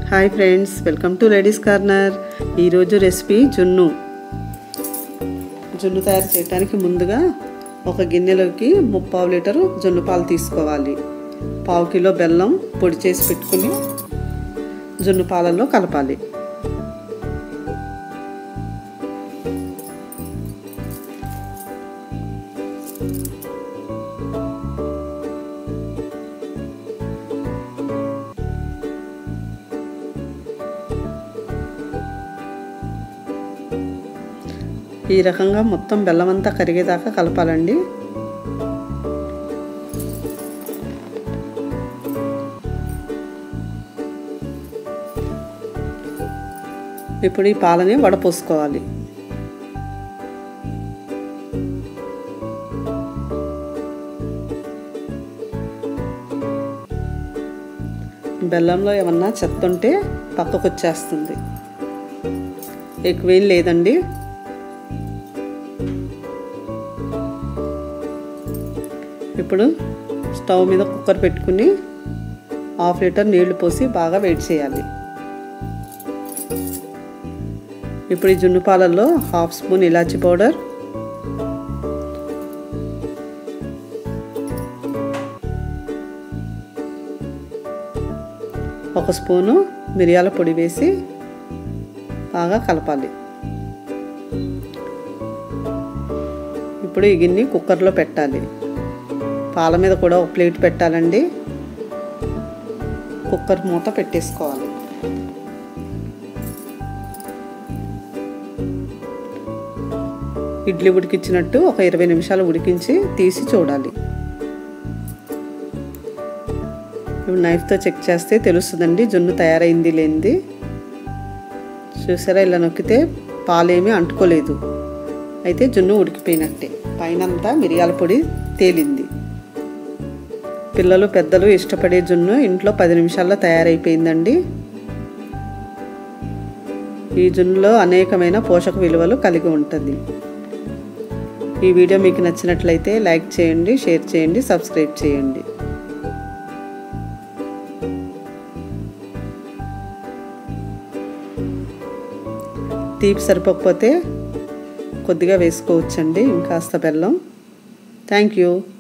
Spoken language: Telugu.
hi friends welcome to ladies corner ఈరోజు రెసిపీ జున్ను జున్ను తయారు చేయడానికి ముందుగా ఒక గిన్నెలోకి ముప్పావు లీటరు జున్ను పాలు తీసుకోవాలి పావు కిలో బెల్లం పొడి చేసి పెట్టుకుని జున్ను పాలల్లో కలపాలి ఈ రకంగా మొత్తం బెల్లం అంతా కరిగేదాకా కలపాలండి ఇప్పుడు ఈ పాలని వడపోసుకోవాలి బెల్లంలో ఏమన్నా చెత్త ఉంటే పక్కకు వచ్చేస్తుంది ఎక్కువేం లేదండి ఇప్పుడు స్టవ్ మీద కుక్కర్ పెట్టుకుని హాఫ్ లీటర్ నీళ్లు పోసి బాగా వేడి చేయాలి ఇప్పుడు ఈ జున్ను పాలల్లో హాఫ్ స్పూన్ ఇలాచి పౌడర్ ఒక స్పూను మిరియాల పొడి వేసి బాగా కలపాలి ఇప్పుడు ఈ గిన్నె కుక్కర్లో పెట్టాలి పాల మీద కూడా ఒక ప్లేట్ పెట్టాలండి కుక్కర్ మూత పెట్టేసుకోవాలి ఇడ్లీ ఉడికించినట్టు ఒక ఇరవై నిమిషాలు ఉడికించి తీసి చూడాలి ఇప్పుడు నైఫ్తో చెక్ చేస్తే తెలుస్తుందండి జున్ను తయారైంది లేనిది చూసారా ఇలా నొక్కితే పాలేమీ అంటుకోలేదు అయితే జున్ను ఉడికిపోయినట్టే పైనంతా మిరియాల పొడి తేలింది పిల్లలు పెద్దలు ఇష్టపడే జున్ను ఇంట్లో పది నిమిషాల్లో తయారైపోయిందండి ఈ జున్నులో అనేకమైన పోషక విలువలు కలిగి ఉంటుంది ఈ వీడియో మీకు నచ్చినట్లయితే లైక్ చేయండి షేర్ చేయండి సబ్స్క్రైబ్ చేయండి తీపి సరిపోకపోతే కొద్దిగా వేసుకోవచ్చండి ఇంకాస్త బెల్లం థ్యాంక్ యూ